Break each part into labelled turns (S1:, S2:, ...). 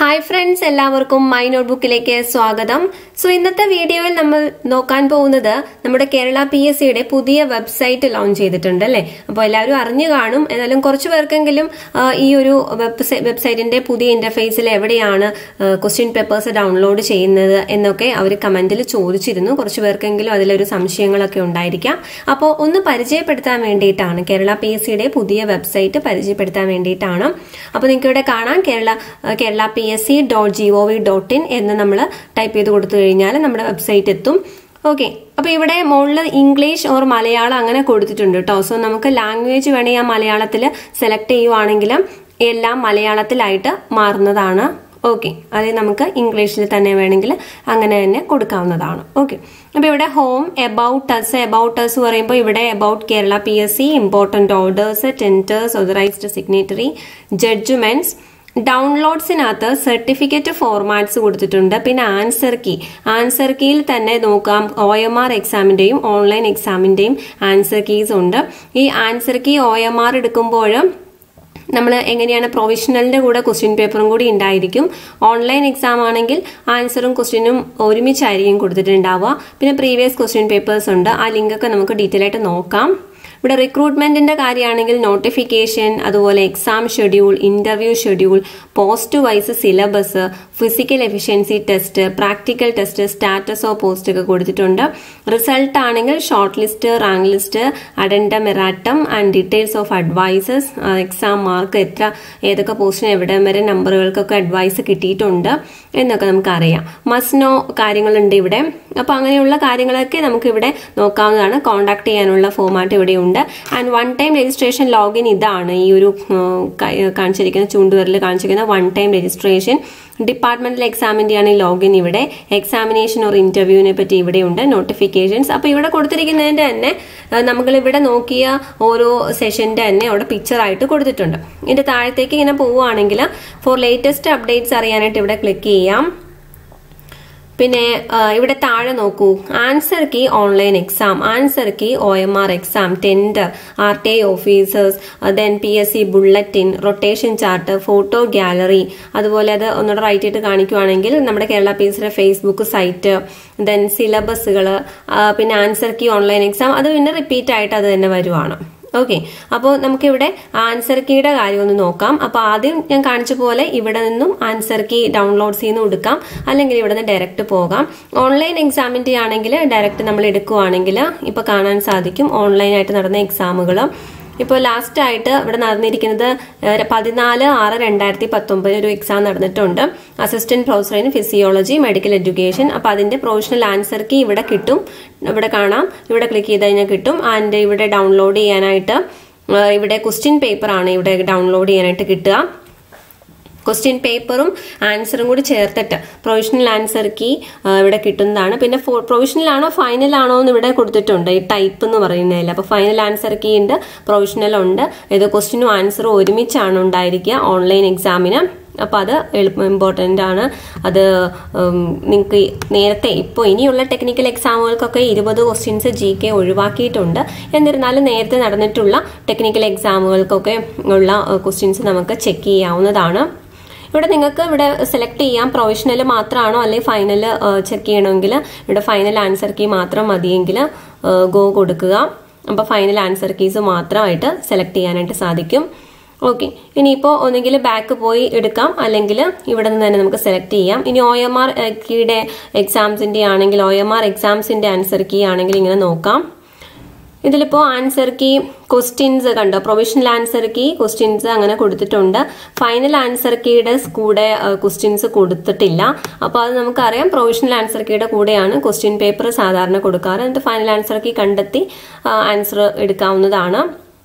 S1: hi friends എല്ലാവർക്കും my നോട്ട്ബുക്കിലേക്ക് സ്വാഗതം സോ ഇന്നത്തെ വീഡിയോയിൽ നമ്മൾ നോക്കാൻ പോകുന്നത് നമ്മുടെ കേരള പി എസ് സിയുടെ പുതിയ വെബ്സൈറ്റ് ലോഞ്ച് ചെയ്തിട്ടുണ്ട് അല്ലേ അപ്പോൾ എല്ലാവരും അറിഞ്ഞു കാണും എന്നാലും കുറച്ച് പേർക്കെങ്കിലും ആ, ഈ ഒരു വെബ്സൈ- വെബ്സൈറ്റിന്റെ പുതിയ ഇന്റർഫേസിൽ എവിടെയാണ് ക്വസ്റ്റ്യൻ പേപ്പേഴ്സ് ഡൗൺലോഡ് ചെയ്യുന്നത് എന്നൊക്കെ അവർ കമന്റിൽ ചോദിച്ചിരുന്നു കുറച്ച് പേർക്കെങ്കിലും അതിലൊരു സംശയങ്ങളൊക്കെ ഉണ്ടായിരിക്കാം അപ്പോൾ ഒന്ന് പരിചയപ്പെടുത്താൻ വേണ്ടിയിട്ടാണ് കേരള പി എസ് സിയുടെ പുതിയ വെബ്സൈറ്റ് പരിചയപ്പെടുത്താൻ വേണ്ടിയിട്ടാണ് അപ്പോൾ നിങ്ങൾക്ക് ഇവിടെ കാണാം കേരള ആ, Kerala P S C dot G O V dot in എന്ന് നമ്മൾ ടൈപ്പ് ചെയ്ത് കൊടുത്തു കഴിഞ്ഞാൽ നമ്മുടെ വെബ്സൈറ്റ് എത്തും ഓക്കെ അപ്പൊ ഇവിടെ മുകളിൽ ഇംഗ്ലീഷ് ഓർ മലയാളം അങ്ങനെ കൊടുത്തിട്ടുണ്ട് കേട്ടോ സോ നമുക്ക് ലാംഗ്വേജ് വേണമെങ്കിൽ ആ മലയാളത്തിൽ സെലക്ട് ചെയ്യുവാണെങ്കിൽ എല്ലാം മലയാളത്തിലായിട്ട് മാറുന്നതാണ് ഓക്കെ അത് നമുക്ക് ഇംഗ്ലീഷിൽ തന്നെ വേണമെങ്കിൽ അങ്ങനെ തന്നെ കൊടുക്കാവുന്നതാണ് ഓക്കെ അപ്പോൾ ഇവിടെ home about us about us പറയുമ്പോൾ ഇവിടെ about Kerala P S C important orders tenders authorised signatory judgments ഡൗൺലോഡ്സിനകത്ത് സർട്ടിഫിക്കറ്റ് ഫോർമാറ്റ്സ് കൊടുത്തിട്ടുണ്ട് പിന്നെ ആൻസർ കീ ആൻസർ കീയിൽ തന്നെ നോക്കാം ഒ എം ആർ എക്സാമിന്റെയും ഓൺലൈൻ എക്സാമിന്റെയും ആൻസർ കീസ് ഉണ്ട് ഈ answer key O M R എടുക്കുമ്പോഴും നമ്മൾ എങ്ങനെയാണ് പ്രൊവിഷണലിന്റെ കൂടെ ക്വസ്റ്റ്യൻ പേപ്പറും കൂടി ഉണ്ടായിരിക്കും ഓൺലൈൻ എക്സാം ആണെങ്കിൽ ആൻസറും ക്വസ്റ്റ്യനും ഒരുമിച്ചായിരിക്കും കൊടുത്തിട്ടുണ്ടാവുക പിന്നെ പ്രീവിയസ് ക്വസ്റ്റ്യൻ പേപ്പേഴ്സ് ഉണ്ട് ആ ലിങ്കൊക്കെ നമുക്ക് ഡീറ്റെയിൽ ആയിട്ട് നോക്കാം ഇവിടെ റിക്രൂട്ട്മെന്റിന്റെ കാര്യമാണെങ്കിൽ നോട്ടിഫിക്കേഷൻ അതുപോലെ exam schedule interview schedule post wise syllabus physical efficiency test practical test status of post ഒക്കെ കൊടുത്തിട്ടുണ്ട് റിസൾട്ട് ആണെങ്കിൽ short list rank list addendum erratum and details of advices exam mark എത്ര ഏതൊക്കെ പോസ്റ്റിന് എവിടെ വരെ നമ്പറുകൾക്കൊക്കെ അഡ്വൈസ് കിട്ടിയിട്ടുണ്ട് എന്നൊക്കെ നമുക്കറിയാം മസ്നോ കാര്യങ്ങളുണ്ട് ഇവിടെ അപ്പോൾ അങ്ങനെയുള്ള കാര്യങ്ങളൊക്കെ നമുക്ക് ഇവിടെ നോക്കാവുന്നതാണ് കോൺടാക്ട് ചെയ്യാനുള്ള ഫോമാറ്റ് ഇവിടെയുണ്ട് and one time registration login ഇതാണ് ഈ ഒരു ഉം, ക- കാണിച്ചിരിക്കുന്ന ചൂണ്ടുവരൽ കാണിച്ചിരിക്കുന്ന വൺ ടൈം രജിസ്ട്രേഷൻ ഡിപ്പാർട്ട്മെന്റൽ എക്സാമിന്റെയാണ് ഈ ലോഗിൻ ഇവിടെ എക്സാമിനേഷൻ ഓർ ഇന്റർവ്യൂവിനെ പറ്റി ഇവിടെയുണ്ട് നോട്ടിഫിക്കേഷൻസ് അപ്പോൾ ഇവിടെ കൊടുത്തിരിക്കുന്നതിന്റെ തന്നെ നമ്മൾ ഇവിടെ നോക്കിയ ഓരോ സെഷന്റെ തന്നെ അവിടെ പിക്ചർ ആയിട്ട് കൊടുത്തിട്ടുണ്ട് ഇതിന്റെ താഴത്തേക്ക് ഇങ്ങനെ പോവുകയാണെങ്കിൽ ഫോർ ലേറ്റസ്റ്റ് അപ്ഡേറ്റ്സ് അറിയാനായിട്ട് ഇവിടെ ക്ലിക്ക് ചെയ്യാം പിന്നെ ആ, ഇവിടെ താഴെ നോക്കൂ answer key online exam answer key O M R exam tender R T I officers then P S C bulletin rotation chart photo gallery അതുപോലെ അത് ഒന്നുകൂടെ റൈറ്റ് ചെയ്തിട്ട് കാണിക്കുവാണെങ്കിൽ നമ്മുടെ കേരള പി എസ് സിയുടെ ഫേസ്ബുക്ക് സൈറ്റ് ദെൻ സിലബസുകൾ പിന്നെ ആൻസർ കീ ഓൺലൈൻ എക്സാം അത് പിന്നെ റിപ്പീറ്റ് ആയിട്ട് അത് തന്നെ വരുവാണ് ഓക്കെ അപ്പോൾ നമുക്കിവിടെ ആൻസർ കീയുടെ കാര്യം ഒന്ന് നോക്കാം അപ്പോൾ ആദ്യം ഞാൻ കാണിച്ച പോലെ ഇവിടെ നിന്നും ആൻസർ കീ ഡൗൺലോഡ് ചെയ്യുന്ന കൊടുക്കാം അല്ലെങ്കിൽ ഇവിടെ നിന്ന് ഡയറക്റ്റ് പോകാം ഓൺലൈൻ എക്സാമിൻ്റെ ആണെങ്കിൽ ഡയറക്റ്റ് നമ്മൾ എടുക്കുവാണെങ്കിൽ ഇപ്പോൾ കാണാൻ സാധിക്കും ഓൺലൈനായിട്ട് നടന്ന എക്സാമുകൾ ഇപ്പോൾ ലാസ്റ്റ് ആയിട്ട് ഇവിടെ നടന്നിരിക്കുന്നത് ഏഹ്, പതിനാല് ആറ് രണ്ടായിരത്തി പത്തൊമ്പതിൽ ഒരു എക്സാം നടന്നിട്ടുണ്ട് assistant professor in physiology medical education അപ്പോൾ അതിന്റെ പ്രൊഫഷണൽ ആൻസർ കീ ഇവിടെ കിട്ടും ഇവിടെ കാണാം ഇവിടെ ക്ലിക്ക് ചെയ്ത് കഴിഞ്ഞാൽ കിട്ടും ആൻഡ് ഇവിടെ ഡൗൺലോഡ് ചെയ്യാനായിട്ട് ഏഹ്, ഇവിടെ ക്വസ്റ്റ്യൻ പേപ്പർ ആണ് ഇവിടെ ഡൗൺലോഡ് ചെയ്യാനായിട്ട് കിട്ടുക ക്വസ്റ്റ്യൻ പേപ്പറും ആൻസറും കൂടി ചേർത്തിട്ട് പ്രൊവിഷണൽ ആൻസർ കീ ഇവിടെ കിട്ടുന്നതാണ് പിന്നെ പ്രൊവിഷണൽ ആണോ ഫൈനൽ ആണോ എന്ന് ഇവിടെ കൊടുത്തിട്ടുണ്ട് ഈ ടൈപ്പ് എന്ന് പറയുന്നതിൽ അപ്പോൾ ഫൈനൽ ആൻസർ കീ ഉണ്ട് പ്രൊവിഷണൽ ഉണ്ട് ഇത് ക്വസ്റ്റ്യനും ആൻസറും ഒരുമിച്ചാണ് ഉണ്ടായിരിക്കുക ഓൺലൈൻ എക്സാമിന് അപ്പോൾ അത് എളുപ്പം ഇമ്പോർട്ടൻ്റ് ആണ് അത് നിങ്ങൾക്ക് നേരത്തെ ഇപ്പോൾ ഇനിയുള്ള ടെക്നിക്കൽ എക്സാമുകൾക്കൊക്കെ ഇരുപത് ക്വസ്റ്റ്യൻസ് ജി കെ ഒഴിവാക്കിയിട്ടുണ്ട് എന്നിരുന്നാലും നേരത്തെ നടന്നിട്ടുള്ള ടെക്നിക്കൽ എക്സാമുകൾക്കൊക്കെ ഉള്ള ക്വസ്റ്റ്യൻസ് നമുക്ക് ചെക്ക് ചെയ്യാവുന്നതാണ് ഇവിടെ നിങ്ങൾക്ക് ഇവിടെ സെലക്ട് ചെയ്യാം പ്രൊവിഷണൽ മാത്രമാണോ അല്ലെങ്കിൽ ഫൈനൽ ചെക്ക് ചെയ്യണമെങ്കിൽ ഇവിടെ ഫൈനൽ ആൻസർ കീ മാത്രം മതിയെങ്കിൽ ഗോ കൊടുക്കുക അപ്പോൾ ഫൈനൽ ആൻസർ കീസ് മാത്രമായിട്ട് സെലക്ട് ചെയ്യാനായിട്ട് സാധിക്കും ഓക്കെ ഇനിയിപ്പോൾ ഒന്നുകിൽ ബാക്ക് പോയി എടുക്കാം അല്ലെങ്കിൽ ഇവിടെ നിന്ന് തന്നെ നമുക്ക് സെലക്ട് ചെയ്യാം ഇനി ഒ എം ആർ കീയുടെ എക്സാംസിൻ്റെ ആണെങ്കിൽ ഒ എം ആർ എക്സാംസിൻ്റെ ആൻസർ കീ ആണെങ്കിൽ ഇങ്ങനെ നോക്കാം ഇതിലിപ്പോൾ ആൻസർ കീ ക്വസ്റ്റ്യൻസ് കണ്ടോ പ്രൊവിഷണൽ ആൻസർ കീ ക്വസ്റ്റ്യൻസ് അങ്ങനെ കൊടുത്തിട്ടുണ്ട് ഫൈനൽ ആൻസർ കീയുടെ കൂടെ ക്വസ്റ്റ്യൻസ് കൊടുത്തിട്ടില്ല അപ്പോൾ അത് നമുക്കറിയാം പ്രൊവിഷണൽ ആൻസർ കീയുടെ കൂടെയാണ് ക്വസ്റ്റ്യൻ പേപ്പർ സാധാരണ കൊടുക്കാറ് എന്നിട്ട് ഫൈനൽ ആൻസർ കീ കണ്ടെത്തി ആൻസർ എടുക്കാവുന്നതാണ്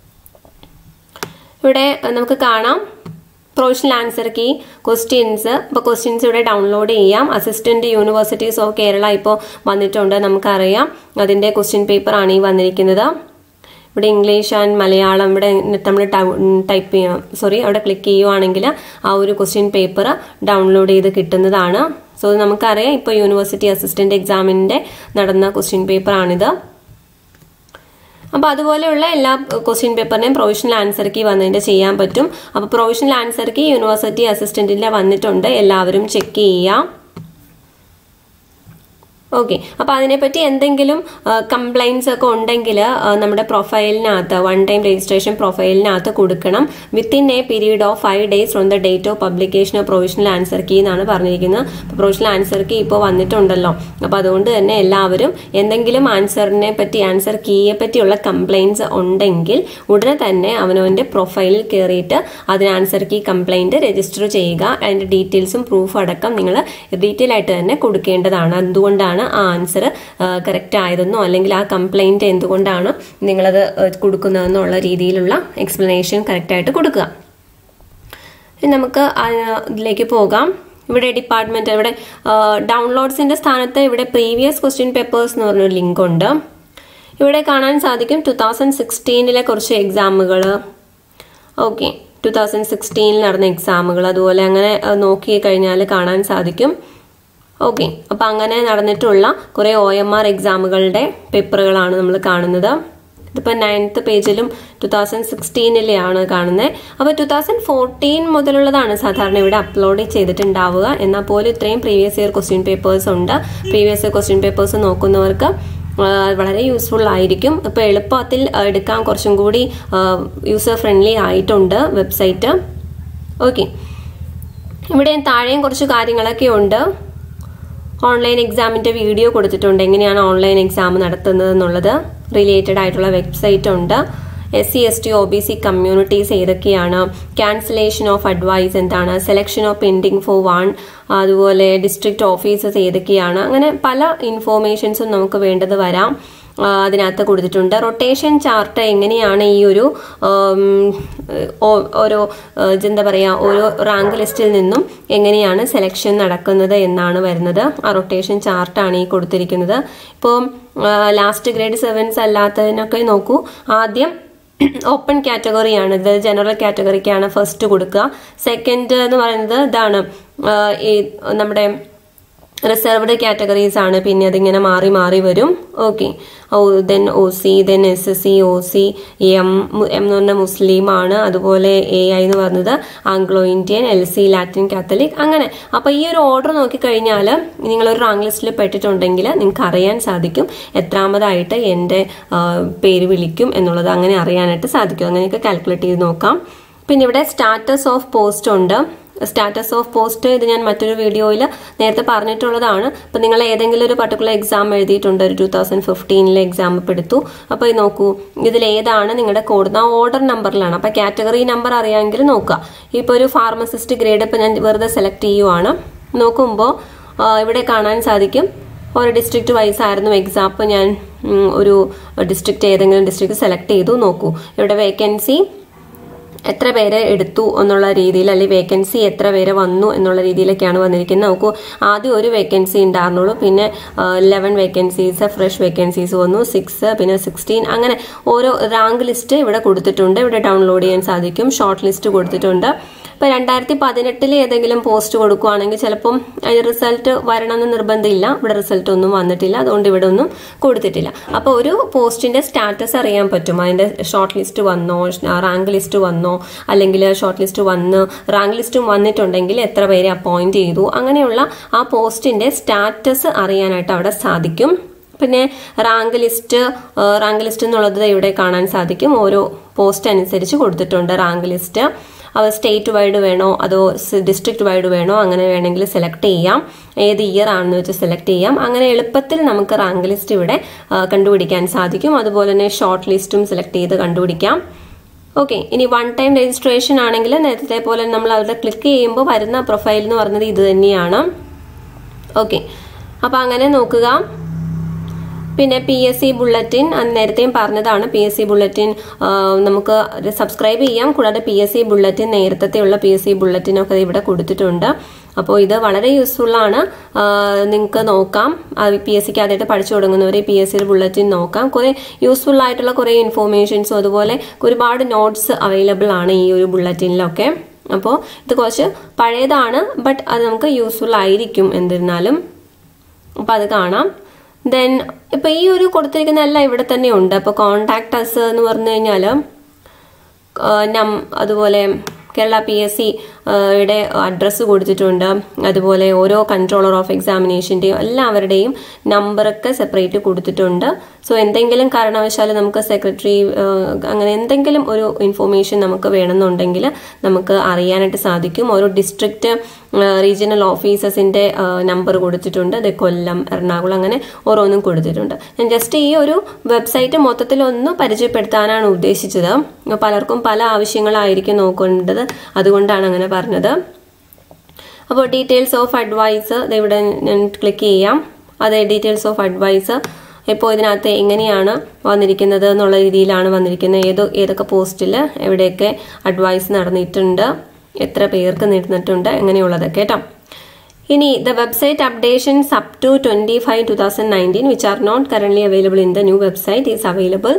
S1: ഇവിടെ നമുക്ക് കാണാം പ്രൊഫഷണൽ ആൻസർ കീ ക്വസ്റ്റ്യൻസ് ഇപ്പോൾ ക്വസ്റ്റ്യൻസ് ഇവിടെ ഡൗൺലോഡ് ചെയ്യാം അസിസ്റ്റന്റ് യൂണിവേഴ്സിറ്റീസ് ഓഫ് കേരള ഇപ്പോൾ വന്നിട്ടുണ്ട് നമുക്കറിയാം അതിന്റെ ക്വസ്റ്റ്യൻ പേപ്പർ ആണ് ഈ വന്നിരിക്കുന്നത് ഇവിടെ ഇംഗ്ലീഷ് ആൻഡ് മലയാളം ഇവിടെ നമ്മൾ ടൈപ്പ് ചെയ്യാം സോറി അവിടെ ക്ലിക്ക് ചെയ്യുവാണെങ്കിൽ ആ ഒരു ക്വസ്റ്റ്യൻ പേപ്പർ ഡൗൺലോഡ് ചെയ്ത് കിട്ടുന്നതാണ് സോ നമുക്കറിയാം ഇപ്പോൾ യൂണിവേഴ്സിറ്റി അസിസ്റ്റന്റ് എക്സാമിൻ്റെ നടന്ന ക്വസ്റ്റ്യൻ പേപ്പർ ആണിത് അപ്പോൾ അതുപോലെയുള്ള എല്ലാ ക്വസ്റ്റ്യൻ പേപ്പറിനെയും പ്രൊവിഷണൽ ആൻസർ കീ വന്നതിൻ്റെ ചെയ്യാൻ പറ്റും അപ്പോൾ പ്രൊവിഷണൽ ആൻസർ കീ യൂണിവേഴ്സിറ്റി അസിസ്റ്റന്റിൻ്റെ വന്നിട്ടുണ്ട് എല്ലാവരും ചെക്ക് ചെയ്യാം ഓക്കെ അപ്പോൾ അതിനെപ്പറ്റി എന്തെങ്കിലും കംപ്ലൈൻസ് ഒക്കെ ഉണ്ടെങ്കിൽ നമ്മുടെ പ്രൊഫൈലിനകത്ത് വൺ ടൈം രജിസ്ട്രേഷൻ പ്രൊഫൈലിനകത്ത് കൊടുക്കണം within a period of five days from the date of publication of provisional answer key എന്നാണ് പറഞ്ഞിരിക്കുന്നത് അപ്പോൾ പ്രൊവിഷണൽ ആൻസർ കീ ഇപ്പോൾ വന്നിട്ടുണ്ടല്ലോ അപ്പോൾ അതുകൊണ്ട് തന്നെ എല്ലാവരും എന്തെങ്കിലും ആൻസറിനെ പറ്റി ആൻസർ കീയെ പറ്റിയുള്ള കംപ്ലൈൻസ് ഉണ്ടെങ്കിൽ ഉടനെ തന്നെ അവനവൻ്റെ പ്രൊഫൈലിൽ കയറിയിട്ട് അതിന് ആൻസർ കീ കംപ്ലൈൻറ്റ് രജിസ്റ്റർ ചെയ്യുക അതിൻ്റെ ഡീറ്റെയിൽസും പ്രൂഫ് അടക്കം നിങ്ങൾ ഡീറ്റെയിൽ ആയിട്ട് തന്നെ കൊടുക്കേണ്ടതാണ് എന്തുകൊണ്ടാണ് ആ ആൻസർ കറക്റ്റ് ആയതെന്നോ അല്ലെങ്കിൽ ആ കംപ്ലൈൻറ്റ് എന്തുകൊണ്ടാണ് നിങ്ങളത് കൊടുക്കുന്നതെന്നുള്ള രീതിയിലുള്ള എക്സ്പ്ലനേഷൻ കറക്റ്റായിട്ട് കൊടുക്കുക നമുക്ക് ഇതിലേക്ക് പോകാം ഇവിടെ ഡിപ്പാർട്ട്മെന്റ് ഇവിടെ ഡൗൺലോഡ്സിന്റെ സ്ഥാനത്ത് ഇവിടെ പ്രീവിയസ് ക്വസ്റ്റ്യൻ പേപ്പേഴ്സ് എന്ന് പറഞ്ഞൊരു ലിങ്ക് ഉണ്ട് ഇവിടെ കാണാൻ സാധിക്കും ടു തൗസൻഡ് സിക്സ്റ്റീനിലെ കുറച്ച് എക്സാമുകൾ ഓക്കെ ടു തൗസൻഡ് സിക്സ്റ്റീനിൽ നടന്ന എക്സാമുകൾ അതുപോലെ അങ്ങനെ നോക്കി കഴിഞ്ഞാൽ കാണാൻ സാധിക്കും ഓക്കെ അപ്പം അങ്ങനെ നടന്നിട്ടുള്ള കുറേ ഒ എം ആർ എക്സാമുകളുടെ പേപ്പറുകളാണ് നമ്മൾ കാണുന്നത് ഇതിപ്പോൾ നയൻത്ത് പേജിലും ടു തൗസൻഡ് സിക്സ്റ്റീനിലെയാണ് കാണുന്നത് അപ്പോൾ ടു തൗസൻഡ് ഫോർട്ടീൻ മുതലുള്ളതാണ് സാധാരണ ഇവിടെ അപ്ലോഡ് ചെയ്തിട്ടുണ്ടാവുക എന്നാൽ പോലും ഇത്രയും പ്രീവിയസ് ഇയർ ക്വസ്റ്റ്യൻ പേപ്പേഴ്സ് ഉണ്ട് പ്രീവിയസ് ഇയർ ക്വസ്റ്റ്യൻ പേപ്പേഴ്സ് നോക്കുന്നവർക്ക് വളരെ യൂസ്ഫുൾ ആയിരിക്കും ഇപ്പോൾ എളുപ്പത്തിൽ എടുക്കാൻ കുറച്ചും കൂടി യൂസർ ഫ്രണ്ട്ലി ആയിട്ടുണ്ട് വെബ്സൈറ്റ് ഓക്കെ ഇവിടെ താഴെയും കുറച്ച് കാര്യങ്ങളൊക്കെ ഉണ്ട് ഓൺലൈൻ എക്സാമിൻ്റെ വീഡിയോ കൊടുത്തിട്ടുണ്ട് എങ്ങനെയാണ് ഓൺലൈൻ എക്സാം നടത്തുന്നത് എന്നുള്ളത് റിലേറ്റഡ് ആയിട്ടുള്ള വെബ്സൈറ്റ് ഉണ്ട് S C S T O B C communities ഏതൊക്കെയാണ് ക്യാൻസലേഷൻ ഓഫ് അഡ്വൈസ് എന്താണ് selection of pending for one അതുപോലെ ഡിസ്ട്രിക്ട് ഓഫീസസ് ഏതൊക്കെയാണ് അങ്ങനെ പല ഇൻഫോർമേഷൻസും നമുക്ക് വേണ്ടത് വരാം അതിനകത്ത് കൊടുത്തിട്ടുണ്ട് റൊട്ടേഷൻ ചാർട്ട് എങ്ങനെയാണ് ഈ ഒരു ഓരോ എന്താ പറയുക ഓരോ റാങ്ക് ലിസ്റ്റിൽ നിന്നും എങ്ങനെയാണ് സെലക്ഷൻ നടക്കുന്നത് എന്നാണ് വരുന്നത് ആ റൊട്ടേഷൻ ചാർട്ടാണ് ഈ കൊടുത്തിരിക്കുന്നത് ഇപ്പോൾ ലാസ്റ്റ് ഗ്രേഡ് സെവൻസ് അല്ലാത്തതിനൊക്കെ നോക്കൂ ആദ്യം ഓപ്പൺ കാറ്റഗറിയാണ് ഇത് ജനറൽ കാറ്റഗറിക്കാണ് ഫസ്റ്റ് കൊടുക്കുക സെക്കൻഡ് എന്ന് പറയുന്നത് ഇതാണ് ഈ നമ്മുടെ റിസർവ്ഡ് കാറ്റഗറീസ് ആണ് പിന്നെ അതിങ്ങനെ മാറി മാറി വരും okay O then O C then S S C O C M M എന്ന് പറഞ്ഞ മുസ്ലിം ആണ് അതുപോലെ എ ഐ എന്ന് പറഞ്ഞത് Anglo Indian L C Latin Catholic അങ്ങനെ അപ്പോൾ ഈ ഒരു ഓർഡർ നോക്കിക്കഴിഞ്ഞാൽ നിങ്ങളൊരു റാങ്ക് ലിസ്റ്റിൽ പെട്ടിട്ടുണ്ടെങ്കിൽ നിങ്ങൾക്ക് അറിയാൻ സാധിക്കും എത്രാമതായിട്ട് എൻ്റെ പേര് വിളിക്കും എന്നുള്ളത് അങ്ങനെ അറിയാനായിട്ട് സാധിക്കും അങ്ങനെയൊക്കെ കാൽക്കുലേറ്റ് ചെയ്ത് നോക്കാം പിന്നെ ഇവിടെ സ്റ്റാറ്റസ് ഓഫ് പോസ്റ്റ് ഉണ്ട് സ്റ്റാറ്റസ് ഓഫ് പോസ്റ്റ് ഇത് ഞാൻ മറ്റൊരു വീഡിയോയിൽ നേരത്തെ പറഞ്ഞിട്ടുള്ളതാണ് അപ്പം നിങ്ങൾ ഏതെങ്കിലും ഒരു പർട്ടിക്കുലർ എക്സാം എഴുതിയിട്ടുണ്ട് ഒരു ടൂ തൗസൻഡ് ഫിഫ്റ്റീനിലെ എക്സാം ഇപ്പോൾ എടുത്തു അപ്പോൾ ഇത് നോക്കൂ ഇതിൽ ഏതാണ് നിങ്ങളുടെ കോഡ് ആ ഓർഡർ നമ്പറിലാണ് അപ്പോൾ കാറ്റഗറി നമ്പർ അറിയാമെങ്കിൽ നോക്കുക ഇപ്പോൾ ഒരു ഫാർമസിസ്റ്റ് ഗ്രേഡ് ഇപ്പോൾ ഞാൻ വെറുതെ സെലക്ട് ചെയ്യുവാണ് നോക്കുമ്പോൾ ഇവിടെ കാണാൻ സാധിക്കും ഒരു ഡിസ്ട്രിക്ട് വൈസ് ആയിരുന്നു എക്സാം അപ്പോൾ ഞാൻ ഒരു ഡിസ്ട്രിക്ട് ഏതെങ്കിലും ഡിസ്ട്രിക്ട് സെലക്ട് ചെയ്തു നോക്കൂ ഇവിടെ വേക്കൻസി എത്ര പേരെ എടുത്തു എന്നുള്ള രീതിയിൽ അല്ലെങ്കിൽ വേക്കൻസി എത്ര പേരെ വന്നു എന്നുള്ള രീതിയിലൊക്കെയാണ് വന്നിരിക്കുന്നത് നമുക്ക് ആദ്യം ഒരു വേക്കൻസി ഉണ്ടായിരുന്നുള്ളൂ പിന്നെ ലെവൻ വേക്കൻസീസ് ഫ്രഷ് വേക്കൻസീസ് വന്നു സിക്സ് പിന്നെ സിക്സ്റ്റീൻ അങ്ങനെ ഓരോ റാങ്ക് ലിസ്റ്റ് ഇവിടെ കൊടുത്തിട്ടുണ്ട് ഇവിടെ ഡൗൺലോഡ് ചെയ്യാൻ സാധിക്കും ഷോർട്ട് ലിസ്റ്റ് കൊടുത്തിട്ടുണ്ട് ഇപ്പം രണ്ടായിരത്തി പതിനെട്ടിൽ ഏതെങ്കിലും പോസ്റ്റ് കൊടുക്കുകയാണെങ്കിൽ ചിലപ്പം അതിന് റിസൾട്ട് വരണമെന്ന് നിർബന്ധമില്ല ഇവിടെ റിസൾട്ട് ഒന്നും വന്നിട്ടില്ല അതുകൊണ്ട് ഇവിടെ ഒന്നും കൊടുത്തിട്ടില്ല അപ്പോൾ ഒരു പോസ്റ്റിന്റെ സ്റ്റാറ്റസ് അറിയാൻ പറ്റും അതിന്റെ ഷോർട്ട് ലിസ്റ്റ് വന്നോ റാങ്ക് ലിസ്റ്റ് വന്നോ അല്ലെങ്കിൽ ഷോർട്ട് ലിസ്റ്റ് വന്ന് റാങ്ക് ലിസ്റ്റും വന്നിട്ടുണ്ടെങ്കിൽ എത്ര പേരെ അപ്പോയിന്റ് ചെയ്തു അങ്ങനെയുള്ള ആ പോസ്റ്റിന്റെ സ്റ്റാറ്റസ് അറിയാനായിട്ട് അവിടെ സാധിക്കും പിന്നെ റാങ്ക് ലിസ്റ്റ് റാങ്ക് ലിസ്റ്റ് എന്നുള്ളത് ഇവിടെ കാണാൻ സാധിക്കും ഓരോ പോസ്റ്റ് അനുസരിച്ച് കൊടുത്തിട്ടുണ്ട് റാങ്ക് ലിസ്റ്റ് അവ സ്റ്റേറ്റ് വൈഡ് വേണോ അതോ ഡിസ്ട്രിക്ട് വൈഡ് വേണോ അങ്ങനെ വേണമെങ്കിൽ സെലക്ട് ചെയ്യാം ഏത് ഇയർ ആണെന്ന് വെച്ച് സെലക്ട് ചെയ്യാം അങ്ങനെ എളുപ്പത്തിൽ നമുക്ക് റാങ്ക് ലിസ്റ്റ് ഇവിടെ കണ്ടുപിടിക്കാൻ സാധിക്കും അതുപോലെ തന്നെ ഷോർട്ട് ലിസ്റ്റും സെലക്ട് ചെയ്ത് കണ്ടുപിടിക്കാം ഓക്കെ ഇനി വൺ ടൈം രജിസ്ട്രേഷൻ ആണെങ്കിൽ നേരത്തെ പോലെ നമ്മൾ അവിടെ ക്ലിക്ക് ചെയ്യുമ്പോൾ വരുന്ന പ്രൊഫൈൽ എന്ന് പറയുന്നത് ഇത് തന്നെയാണ് ഓക്കെ അപ്പോൾ അങ്ങനെ നോക്കുക പിന്നെ പി എസ് സി ബുള്ളറ്റിൻ നേരത്തെയും പറഞ്ഞതാണ് പി എസ് സി ബുള്ളറ്റിൻ നമുക്ക് സബ്സ്ക്രൈബ് ചെയ്യാം കൂടാതെ പി എസ് സി ബുള്ളറ്റിൻ നേരത്തെയുള്ള പി എസ് സി ബുള്ളറ്റിനൊക്കെ ഇവിടെ കൊടുത്തിട്ടുണ്ട് അപ്പോൾ ഇത് വളരെ യൂസ്ഫുൾ ആണ് നിങ്ങൾക്ക് നോക്കാം പി എസ് സിക്ക് ആദ്യമായിട്ട് പഠിച്ചു തുടങ്ങുന്നവർ പി എസ് സി ബുള്ളറ്റിൻ നോക്കാം കുറേ യൂസ്ഫുൾ ആയിട്ടുള്ള കുറേ ഇൻഫോർമേഷൻസും അതുപോലെ ഒരുപാട് നോട്ട്സ് അവൈലബിൾ ആണ് ഈ ഒരു ബുള്ളറ്റിനിലൊക്കെ അപ്പോൾ ഇത് കുറച്ച് പഴയതാണ് ബട്ട് അത് നമുക്ക് യൂസ്ഫുൾ ആയിരിക്കും എന്നിരുന്നാലും അപ്പോൾ അത് കാണാം ദെൻ ഇപ്പൊ ഈ ഒരു കൊടുത്തിരിക്കുന്ന എല്ലാം ഇവിടെ തന്നെ ഉണ്ട് അപ്പൊ കോണ്ടാക്ട് അസ് എന്ന് പറഞ്ഞു കഴിഞ്ഞാൽ നം അതുപോലെ കേരള പി എസ് സി യുടെ അഡ്രസ്സ് കൊടുത്തിട്ടുണ്ട് അതുപോലെ ഓരോ കൺട്രോളർ ഓഫ് എക്സാമിനേഷൻ്റെയും എല്ലാവരുടെയും നമ്പറൊക്കെ സെപ്പറേറ്റ് കൊടുത്തിട്ടുണ്ട് സോ എന്തെങ്കിലും കാരണവശാൽ നമുക്ക് സെക്രട്ടറി അങ്ങനെ എന്തെങ്കിലും ഒരു ഇൻഫോർമേഷൻ നമുക്ക് വേണമെന്നുണ്ടെങ്കിൽ നമുക്ക് അറിയാനായിട്ട് സാധിക്കും ഓരോ ഡിസ്ട്രിക്റ്റ് റീജിയണൽ ഓഫീസേഴ്സിന്റെ നമ്പർ കൊടുത്തിട്ടുണ്ട് അത് കൊല്ലം എറണാകുളം അങ്ങനെ ഓരോന്നും കൊടുത്തിട്ടുണ്ട് ഞാൻ ജസ്റ്റ് ഈ ഒരു വെബ്സൈറ്റ് മൊത്തത്തിൽ ഒന്ന് പരിചയപ്പെടുത്താനാണ് ഉദ്ദേശിച്ചത് പലർക്കും പല ആവശ്യങ്ങളായിരിക്കും നോക്കേണ്ടത് അതുകൊണ്ടാണ് അങ്ങനെ പറഞ്ഞത് അപ്പോൾ ഡീറ്റെയിൽസ് ഓഫ് അഡ്വൈസ് ഇവിടെ ഞാൻ ക്ലിക്ക് ചെയ്യാം അതെ ഡീറ്റെയിൽസ് ഓഫ് അഡ്വൈസ് ഇപ്പോൾ ഇതിനകത്ത് എങ്ങനെയാണ് വന്നിരിക്കുന്നത് എന്നുള്ള രീതിയിലാണ് വന്നിരിക്കുന്നത് ഏതോ ഏതൊക്കെ പോസ്റ്റിൽ എവിടെയൊക്കെ അഡ്വൈസ് നടന്നിട്ടുണ്ട് എത്ര പേർക്ക് നടന്നിട്ടുണ്ട് അങ്ങനെയുള്ളതൊക്കെ കേട്ടോ ഇനി the website updations up to twenty five two thousand nineteen which are not current available in the new website is available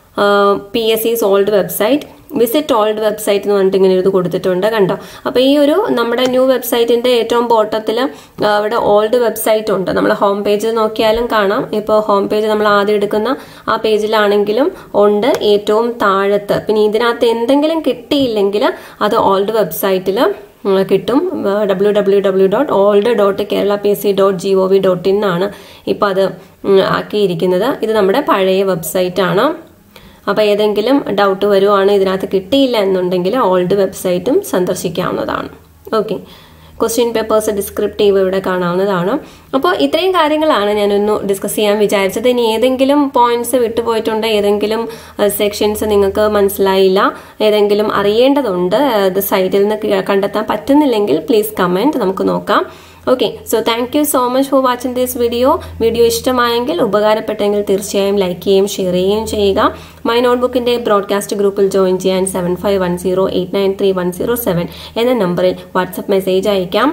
S1: P S is old website visit old website എന്ന് പറഞ്ഞിട്ട് ഇങ്ങനെ ഇത് കൊടുത്തിട്ടുണ്ട് കണ്ടോ അപ്പോൾ ഈ ഒരു നമ്മുടെ ന്യൂ വെബ്സൈറ്റിന്റെ ഏറ്റവും ബോട്ടത്തിൽ അവിടെ ഓൾഡ് വെബ്സൈറ്റ് ഉണ്ട് നമ്മൾ ഹോം പേജ് നോക്കിയാലും കാണാം ഇപ്പോൾ ഹോം പേജ് നമ്മൾ ആദ്യം എടുക്കുന്ന ആ പേജിലാണെങ്കിലും ഉണ്ട് ഏറ്റവും താഴത്ത് പിന്നെ ഇതിനകത്ത് എന്തെങ്കിലും കിട്ടിയില്ലെങ്കിൽ അത് ഓൾഡ് വെബ്സൈറ്റിൽ കിട്ടും W W W dot old dot Kerala P S C dot G O V dot in ആണ് ഇപ്പോൾ അത് ആക്കിയിരിക്കുന്നത് ഇത് നമ്മുടെ പഴയ വെബ്സൈറ്റ് ആണ് അപ്പോൾ ഏതെങ്കിലും ഡൗട്ട് വരുവാണ് ഇതിനകത്ത് കിട്ടിയില്ല എന്നുണ്ടെങ്കിൽ ഓൾഡ് വെബ്സൈറ്റും സന്ദർശിക്കാവുന്നതാണ് ഓക്കെ ക്വസ്റ്റ്യൻ പേപ്പേഴ്സ് ഡിസ്ക്രിപ്റ്റീവ് ഇവിടെ കാണാവുന്നതാണ് അപ്പോൾ ഇത്രയും കാര്യങ്ങളാണ് ഞാനൊന്ന് ഡിസ്കസ് ചെയ്യാൻ വിചാരിച്ചത് ഇനി ഏതെങ്കിലും പോയിന്റ്സ് വിട്ടുപോയിട്ടുണ്ട് ഏതെങ്കിലും സെക്ഷൻസ് നിങ്ങൾക്ക് മനസ്സിലായില്ല ഏതെങ്കിലും അറിയേണ്ടതുണ്ട് അത് സൈറ്റിൽ നിന്ന് കണ്ടെത്താൻ പറ്റുന്നില്ലെങ്കിൽ പ്ലീസ് കമൻറ്റ് നമുക്ക് നോക്കാം okay so thank you so much for watching this video video ഇഷ്ടമായെങ്കിൽ ഉപകാരപ്പെട്ടെങ്കിൽ തീർച്ചയായും ലൈക്ക് ചെയ്യുകയും ഷെയർ ചെയ്യുകയും ചെയ്യുക മൈ നോട്ട്ബുക്കിന്റെ ബ്രോഡ്കാസ്റ്റ് ഗ്രൂപ്പിൽ ജോയിൻ ചെയ്യാൻ seven five one zero eight nine three one zero seven എന്ന നമ്പറിൽ വാട്സപ്പ് മെസ്സേജ് അയക്കാം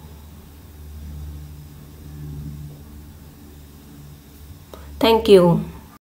S1: താങ്ക് യു